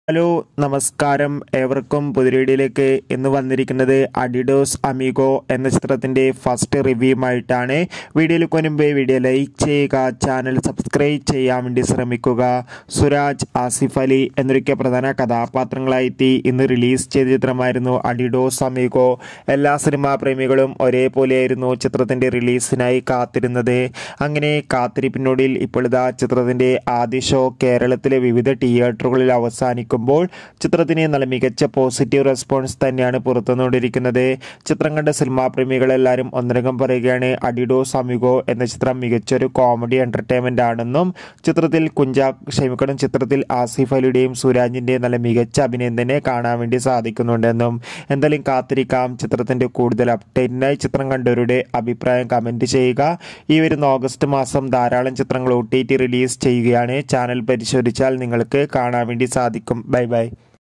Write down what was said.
hello നമസ്കാരം ഏവർക്കും പുതിരീടിയിലേക്ക് ഇന്ന് വന്നിരിക്കുന്നത് അഡിഡോസ് അമിഗോ എന്ന ചിത്രത്തിന്റെ ഫസ്റ്റ് റിവ്യൂമായിട്ടാണ് വീഡിയോയിൽ മുൻപ് വീഡിയോ ലൈക്ക് ചെയ്യുക ചാനൽ സബ്സ്ക്രൈബ് ചെയ്യാൻ വേണ്ടി ശ്രമിക്കുക സുരാജ് ആസിഫ് അലി എന്നൊക്കെ പ്രധാന കഥാപാത്രങ്ങളായെത്തി ഇന്ന് റിലീസ് ചെയ്ത ചിത്രമായിരുന്നു അഡിഡോസ് അമിഗോ എല്ലാ സിനിമാ പ്രേമികളും ഒരേപോലെയായിരുന്നു ചിത്രത്തിന്റെ റിലീസിനായി കാത്തിരുന്നത് അങ്ങനെ കാത്തിരിപ്പിനൊടിയിൽ ഇപ്പോഴിതാ ചിത്രത്തിന്റെ ആദ്യ ഷോ കേരളത്തിലെ വിവിധ തിയേറ്ററുകളിൽ അവസാനിക്കുമ്പോൾ ചിത്രത്തിന് നല്ല മികച്ച പോസിറ്റീവ് റെസ്പോൺസ് തന്നെയാണ് പുറത്തുനിന്നുകൊണ്ടിരിക്കുന്നത് ചിത്രം കണ്ട സിനിമാ പ്രേമികളെല്ലാവരും ഒന്നരകം പറയുകയാണ് അഡിഡോ സമിഗോ എന്ന ചിത്രം മികച്ചൊരു കോമഡി എന്റർടൈൻമെന്റ് ആണെന്നും ചിത്രത്തിൽ കുഞ്ചാ ക്ഷമിക്കണം ചിത്രത്തിൽ ആസിഫ് അലിയുടെയും സുരാജിന്റെയും നല്ല മികച്ച അഭിനയം തന്നെ കാണാൻ വേണ്ടി സാധിക്കുന്നുണ്ടെന്നും എന്തായാലും കാത്തിരിക്കാം ചിത്രത്തിന്റെ കൂടുതൽ അപ്ഡേറ്റിനായി ചിത്രം കണ്ടവരുടെ അഭിപ്രായം കമന്റ് ചെയ്യുക ഈ വരുന്ന ഓഗസ്റ്റ് മാസം ധാരാളം ചിത്രങ്ങൾ ഒ ടി ടി റിലീസ് ചെയ്യുകയാണ് ചാനൽ പരിശോധിച്ചാൽ നിങ്ങൾക്ക് കാണാൻ വേണ്ടി സാധിക്കും ബൈ ബൈ